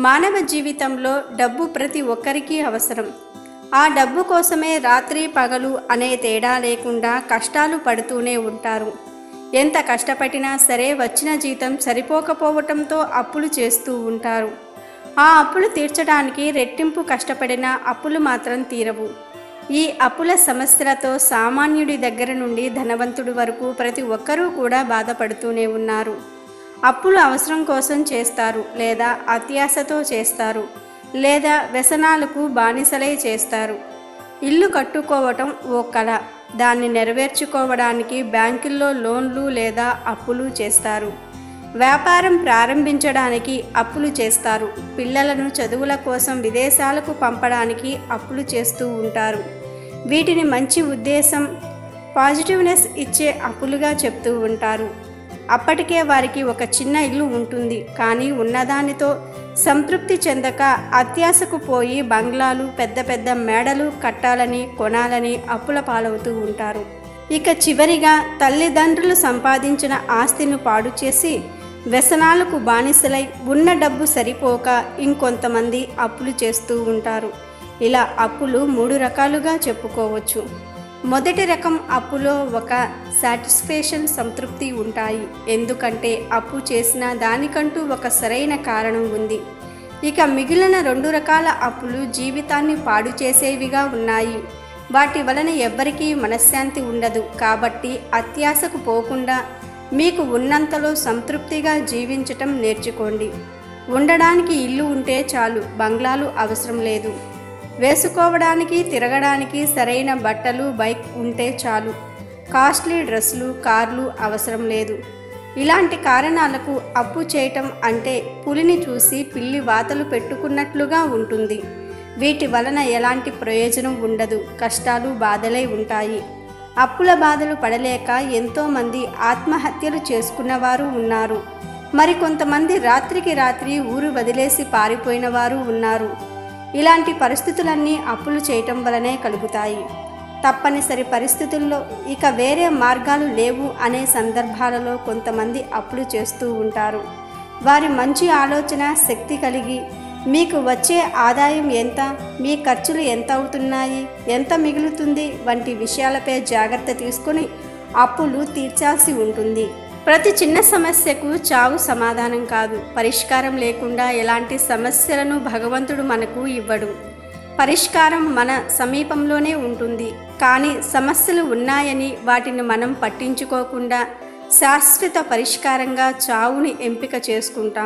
మానవ జీవితంలో డబ్బు ప్రతి ఒక్కరికి అవసరం ఆ డబ్బు కోసమే రాత్రి పగలు అనే తేడా లేకుండా కష్టాలు పడుతూనే ఉంటారు ఎంత కష్టపడినా సరే వచ్చిన జీతం సరిపోకపోవటంతో అప్పులు చేస్తూ ఉంటారు ఆ అప్పులు తీర్చడానికి రెట్టింపు కష్టపడిన అప్పులు మాత్రం తీరవు ఈ అప్పుల సమస్యలతో సామాన్యుడి దగ్గర నుండి ధనవంతుడి వరకు ప్రతి ఒక్కరూ కూడా బాధపడుతూనే ఉన్నారు అప్పులు అవసరం కోసం చేస్తారు లేదా అత్యాశతో చేస్తారు లేదా వ్యసనాలకు బానిసలై చేస్తారు ఇల్లు కట్టుకోవటం ఓ కళ దాన్ని నెరవేర్చుకోవడానికి బ్యాంకుల్లో లోన్లు లేదా అప్పులు చేస్తారు వ్యాపారం ప్రారంభించడానికి అప్పులు చేస్తారు పిల్లలను చదువుల కోసం విదేశాలకు పంపడానికి అప్పులు చేస్తూ ఉంటారు వీటిని మంచి ఉద్దేశం పాజిటివ్నెస్ ఇచ్చే అప్పులుగా చెప్తూ ఉంటారు అప్పటికే వారికి ఒక చిన్న ఇల్లు ఉంటుంది కానీ ఉన్నదానితో సంతృప్తి చెందక అత్యాశకు పోయి బంగ్లాలు పెద్ద పెద్ద మేడలు కట్టాలని కొనాలని అప్పుల పాలవుతూ ఉంటారు ఇక చివరిగా తల్లిదండ్రులు సంపాదించిన ఆస్తిని పాడు చేసి వ్యసనాలకు బానిసలై ఉన్న డబ్బు సరిపోక ఇంకొంతమంది అప్పులు చేస్తూ ఉంటారు ఇలా అప్పులు మూడు రకాలుగా చెప్పుకోవచ్చు మొదటి రకం అప్పులో ఒక సాటిస్ఫాక్షన్ సంతృప్తి ఉంటాయి ఎందుకంటే అప్పు చేసిన దానికంటూ ఒక సరైన కారణం ఉంది ఇక మిగిలిన రెండు రకాల అప్పులు జీవితాన్ని పాడు చేసేవిగా ఉన్నాయి వాటి వలన ఎవ్వరికీ మనశ్శాంతి ఉండదు కాబట్టి అత్యాశకు పోకుండా మీకు ఉన్నంతలో సంతృప్తిగా జీవించటం నేర్చుకోండి ఉండడానికి ఇల్లు ఉంటే చాలు బంగ్లాలు అవసరం లేదు వేసుకోవడానికి తిరగడానికి సరైన బట్టలు బైక్ ఉంటే చాలు కాస్ట్లీ డ్రెస్సులు కార్లు అవసరం లేదు ఇలాంటి కారణాలకు అప్పు చేయటం అంటే పులిని చూసి పిల్లి వాతలు పెట్టుకున్నట్లుగా ఉంటుంది వీటి వలన ఎలాంటి ప్రయోజనం ఉండదు కష్టాలు బాధలై ఉంటాయి అప్పుల బాధలు పడలేక ఎంతోమంది ఆత్మహత్యలు చేసుకున్నవారు ఉన్నారు మరికొంతమంది రాత్రికి రాత్రి ఊరు వదిలేసి పారిపోయిన వారు ఉన్నారు ఇలాంటి పరిస్థితులన్నీ అప్పులు చేయటం వలనే కలుగుతాయి తప్పనిసరి పరిస్థితుల్లో ఇక వేరే మార్గాలు లేవు అనే సందర్భాలలో కొంతమంది అప్పులు చేస్తూ ఉంటారు వారి మంచి ఆలోచన శక్తి కలిగి మీకు వచ్చే ఆదాయం ఎంత మీ ఖర్చులు ఎంత అవుతున్నాయి ఎంత మిగులుతుంది వంటి విషయాలపై జాగ్రత్త తీసుకొని అప్పులు తీర్చాల్సి ఉంటుంది ప్రతి చిన్న సమస్యకు చావు సమాధానం కాదు పరిష్కారం లేకుండా ఎలాంటి సమస్యలను భగవంతుడు మనకు ఇవ్వడు పరిష్కారం మన సమీపంలోనే ఉంటుంది కానీ సమస్యలు ఉన్నాయని వాటిని మనం పట్టించుకోకుండా శాశ్వత పరిష్కారంగా చావుని ఎంపిక చేసుకుంటాం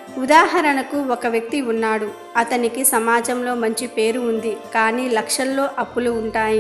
ఉదాహరణకు ఒక వ్యక్తి ఉన్నాడు అతనికి సమాజంలో మంచి పేరు ఉంది కానీ లక్షల్లో అప్పులు ఉంటాయి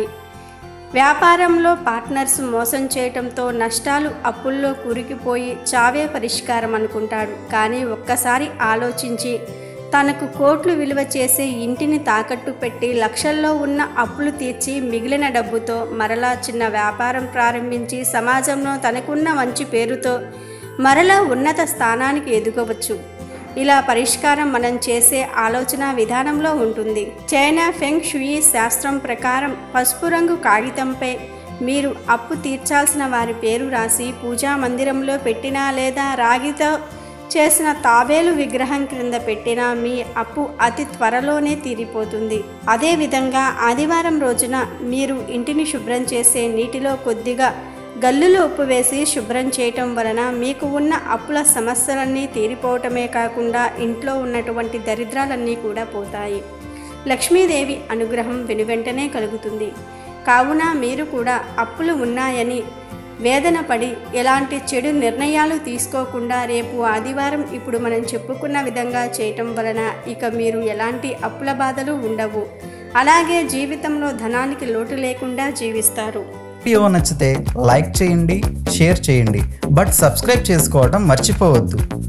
వ్యాపారంలో పార్ట్నర్స్ మోసం చేయటంతో నష్టాలు అప్పుల్లో కూరుకుపోయి చావే పరిష్కారం అనుకుంటాడు కానీ ఒక్కసారి ఆలోచించి తనకు కోట్లు విలువ చేసే ఇంటిని తాకట్టు పెట్టి లక్షల్లో ఉన్న అప్పులు తీర్చి మిగిలిన డబ్బుతో మరలా చిన్న వ్యాపారం ప్రారంభించి సమాజంలో తనకున్న మంచి పేరుతో మరలా ఉన్నత స్థానానికి ఎదగవచ్చు ఇలా పరిష్కారం మనం చేసే ఆలోచన విధానంలో ఉంటుంది చైనా ఫెంగ్ షుయి శాస్త్రం ప్రకారం పసుపు రంగు కాగితంపై మీరు అప్పు తీర్చాల్సిన వారి పేరు రాసి పూజా మందిరంలో పెట్టినా లేదా రాగితో చేసిన తాబేలు విగ్రహం క్రింద పెట్టిన మీ అప్పు అతి త్వరలోనే తీరిపోతుంది అదేవిధంగా ఆదివారం రోజున మీరు ఇంటిని శుభ్రం చేసే నీటిలో కొద్దిగా గల్లులు ఉప్పు వేసి శుభ్రం చేయటం వలన మీకు ఉన్న అప్పుల సమస్యలన్నీ తీరిపోవటమే కాకుండా ఇంట్లో ఉన్నటువంటి దరిద్రాలన్నీ కూడా పోతాయి లక్ష్మీదేవి అనుగ్రహం వెనువెంటనే కలుగుతుంది కావున మీరు కూడా అప్పులు ఉన్నాయని వేదన పడి ఎలాంటి చెడు నిర్ణయాలు తీసుకోకుండా రేపు ఆదివారం ఇప్పుడు మనం చెప్పుకున్న విధంగా చేయటం వలన ఇక మీరు ఎలాంటి అప్పుల బాధలు ఉండవు అలాగే జీవితంలో ధనానికి లోటు లేకుండా జీవిస్తారు వీడియో నచ్చితే లైక్ చేయండి షేర్ చేయండి బట్ సబ్స్క్రైబ్ చేసుకోవడం మర్చిపోవద్దు